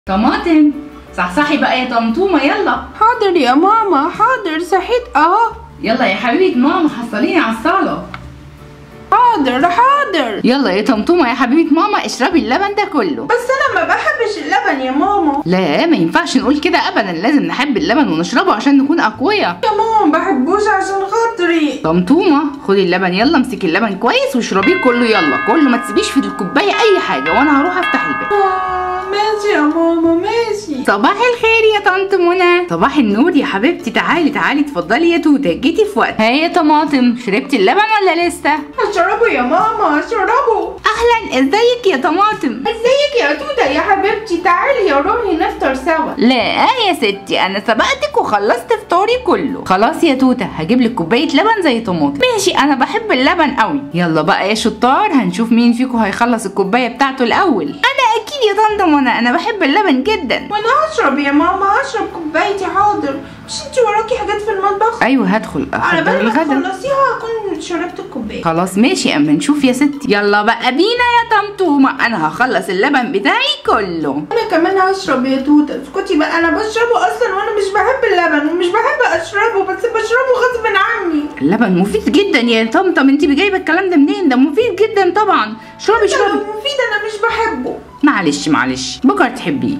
طماطم صحصحي بقى يا طمطومه يلا حاضر يا ماما حاضر صحيت اه يلا يا حبيبه ماما حصليني على الصاله حاضر حاضر يلا يا طمطومه يا حبيبه ماما اشربي اللبن ده كله بس انا ما بحبش اللبن يا ماما لا ما ينفعش نقول كده ابدا لازم نحب اللبن ونشربه عشان نكون اقوياء يا ماما ما بحبوش عشان خاطري طمطومه خدي اللبن يلا امسكي اللبن كويس واشربيه كله يلا كله ما تسيبيش في الكوبايه اي حاجه وانا هروح افتح الباب آه ماشي يا ماما ماشي صباح الخير يا طنط منى صباح النور يا حبيبتي تعالي تعالي اتفضلي يا توته جيتي في وقت ها يا طماطم شربتي اللبن ولا لسه هشربه يا ماما هشربه اهلا ازيك يا طماطم ازيك يا توته يا حبيبتي تعالي يا روحي نفطر سوا لا يا ستي انا سبقتك وخلصت فطاري كله خلاص يا توته هجيب لك كوبايه لبن زي طماطم ماشي انا بحب اللبن قوي يلا بقى يا شطار هنشوف مين فيكم هيخلص الكوبايه بتاعته الاول انا اكيد يا طنط منى انا بحب اللبن جدا وانا هشرب يا ماما هشرب كوبايتي حاضر مش انت وراكي حاجات في المطبخ ايوه هدخل على احضر بال ما الغدا تخلصيها هكون شربت الكوبايه خلاص ماشي اما نشوف يا ستي يلا بقى بينا يا طمطومه انا هخلص اللبن بتاعي كله انا كمان هشرب يا توته اسكتي بقى انا بشربه اصلا وانا مش بحب اللبن ومش بحب اشربه بس بشربه غصب عني اللبن مفيد جدا يا طمطم انت جايبه الكلام ده منين ده مفيد جدا طبعا اشربي لو اشربي مفيد انا مش بحبه معلش معلش بكره تحبيه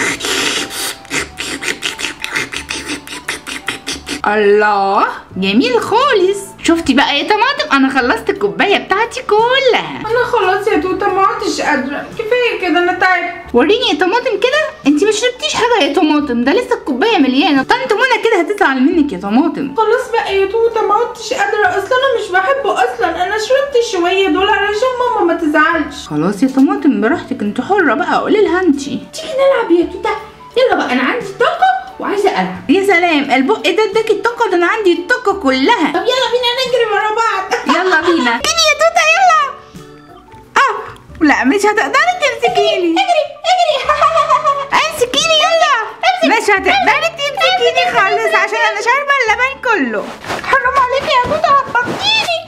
الله جميل خالص شفتي بقى يا طماطم انا خلصت الكوبايه بتاعتي كلها انا خلاص يا توته ما عدتش قادره كفايه كده انا تعبت وريني يا طماطم كده انت ما شربتيش حاجه يا طماطم ده لسه الكوبايه مليانه طنط منى كده هتزعل منك يا طماطم خلاص بقى يا توته ما عدتش قادره اصلا انا مش بحبه اصلا انا شربت شويه دول علشان ماما ما تزعلش خلاص يا طماطم براحتك انت حره بقى قولي لها انت تيجي نلعب يا توته يلا بقى انا عندي طاقه وعايزه العب يا سلام البق ده اداكي الطاقه ده انا عندي الطاقه كلها طب يلا بينا نجري ورا بعض يلا بينا بيني يا توته يلا اه لا مش هتقدري تمسكيني اجري اجري امسكيني يلا مش هتقدري تمسكيني خالص عشان انا شاربه اللبن كله حرام عليكي يا توته هتبطيني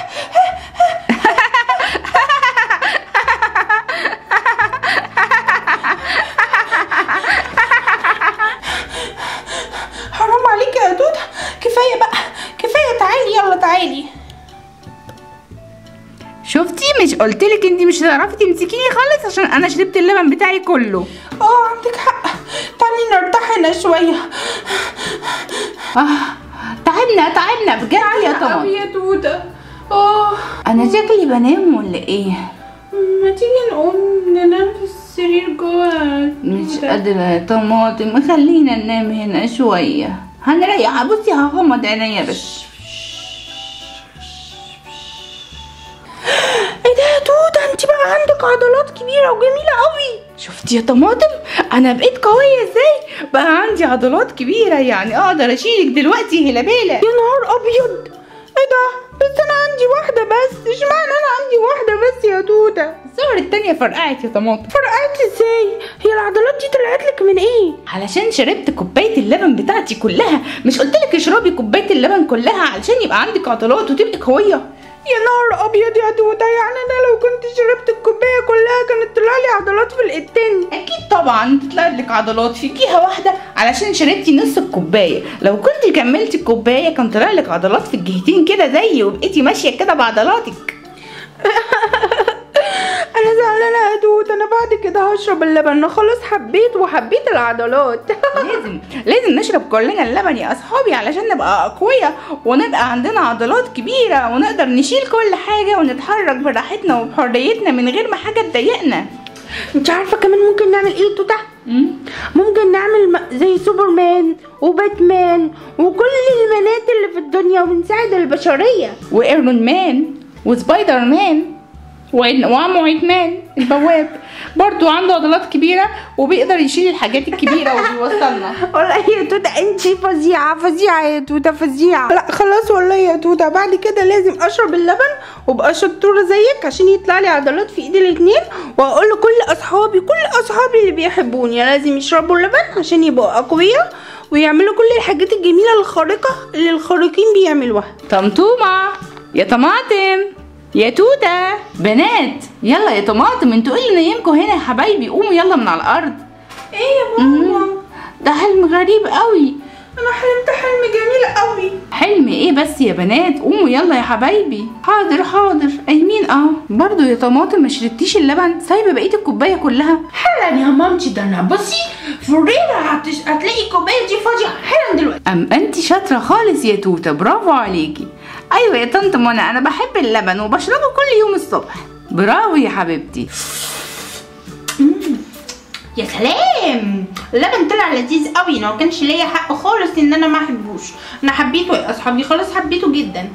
حرام عليكي يا توته كفايه بقى كفايه تعالي يلا تعالي شفتي مش قلتلك انت مش هتعرفي تمسكيني خالص عشان انا شربت اللبن بتاعي كله اه عندك حق تعالي نرتاح هنا شويه اه تعبنا تعبنا بجد يا أوي طماطم يا توته اه انا شكلي بنام ولا ايه ما تيجي نقوم ننام في السرير جوه مش قادرة يا طماطم خلينا ننام هنا شوية هنريح بصي هغمض عينيا بس ايه ده يا توته انت بقى عندك عضلات كبيره وجميله قوي شفتي يا طماطم انا بقيت قوية ازاي بقى عندي عضلات كبيرة يعني اقدر اشيلك دلوقتي هلابيلة يا نهار ابيض ايه ده بس انا عندي واحده بس اشمعنى انا عندي واحده بس يا توته الصور التانية فرقعت يا طماطم فرقعت ازاي هي العضلات دي طلعت لك من ايه علشان شربت كوباية اللبن بتاعتي كلها مش قلتلك اشربي كوباية اللبن كلها علشان يبقى عندك عضلات وتبقي قوية يا نهار ابيض يا توته يعني انا لو كنت شربت الكوبايه كلها كانت طلع لي عضلات في الايدين اكيد طبعا تطلع لك عضلات في جهه واحده علشان شربتي نص الكوبايه لو كنت كملتي الكوبايه كان طلع لك عضلات في الجهتين كده زيي وبقيتي ماشيه كده بعضلاتك انا زعلانه يا توت انا بعد كده هشرب اللبن انا خلاص حبيت وحبيت العضلات لازم لازم نشرب كلنا اللبن يا اصحابي علشان نبقى اقوياء ونبقى عندنا عضلات كبيره ونقدر نشيل كل حاجه ونتحرك براحتنا وبحريتنا من غير ما حاجه تضايقنا انت عارفه كمان ممكن نعمل ايه يا توته ممكن نعمل م- زي سوبرمان وباتمان وكل المانات اللي في الدنيا ونساعد البشريه وايرون مان وسبايدر مان وإن- وعمو عثمان البواب برضو عنده عضلات كبيرة وبيقدر يشيل الحاجات الكبيرة وبيوصلنا والله يا توته انت فظيعه فظيعه يا توته فظيعه لا خلاص والله يا توته بعد كده لازم اشرب اللبن وابقى شطوره زيك عشان يطلع لي عضلات في ايدي الاتنين واقول لكل اصحابي كل اصحابي اللي بيحبوني لازم يشربوا اللبن عشان يبقوا اقوياء ويعملوا كل الحاجات الجميله الخارقه اللي الخارقين بيعملوها طمطومة يا طماطم يا توتة بنات يلا يا طماطم انتوا ايه اللي نايمكوا هنا يا حبايبي قوموا يلا من على الارض ايه ماما ده حلم غريب قوي انا حلمت حلم جميل قوي حلم ايه بس يا بنات قوموا يلا يا حبايبي حاضر حاضر قايمين اه برضو يا طماطم ما شربتيش اللبن سايبه بقيه الكوبايه كلها حالا يا مامتي ده انا بصي فريرة هتش... هتلاقي الكوبايه دي فاضيه حالا دلوقتي ام انت شاطره خالص يا توته برافو عليكي ايوه يا طنط منى انا بحب اللبن وبشربه كل يوم الصبح برافو يا حبيبتي يا سلام اللبن طلع لذيذ قوي انا ما كانش ليا حق خالص ان انا ما احبوش انا حبيته يا اصحابي خلاص حبيته جدا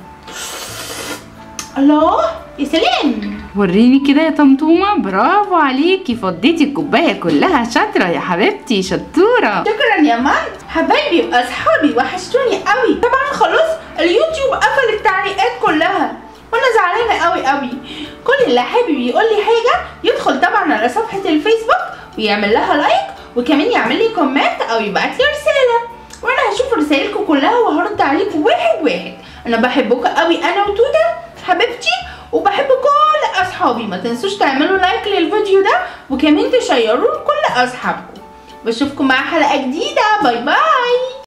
الله يا سلام وريني كده يا طمطومه برافو عليكي فضيتي الكوبايه كلها شاطره يا حبيبتي شطوره شكرا يا مان حبايبي واصحابي وحشتوني قوي طبعا خلاص اليوتيوب قفل التعليقات كلها وانا زعلانه قوي قوي كل اللي حابب يقول لي حاجه يدخل طبعا على صفحه الفيسبوك ويعمل لها لايك وكمان يعمل لي كومنت او يبعت لي رساله وانا هشوف رسائلكم كلها وهرد عليكم واحد واحد انا بحبكم قوي انا وتوته حبيبتي وبحب كل اصحابي ما تنسوش تعملوا لايك للفيديو ده وكمان تشيروه لكل اصحابكم بشوفكم مع حلقه جديده باي باي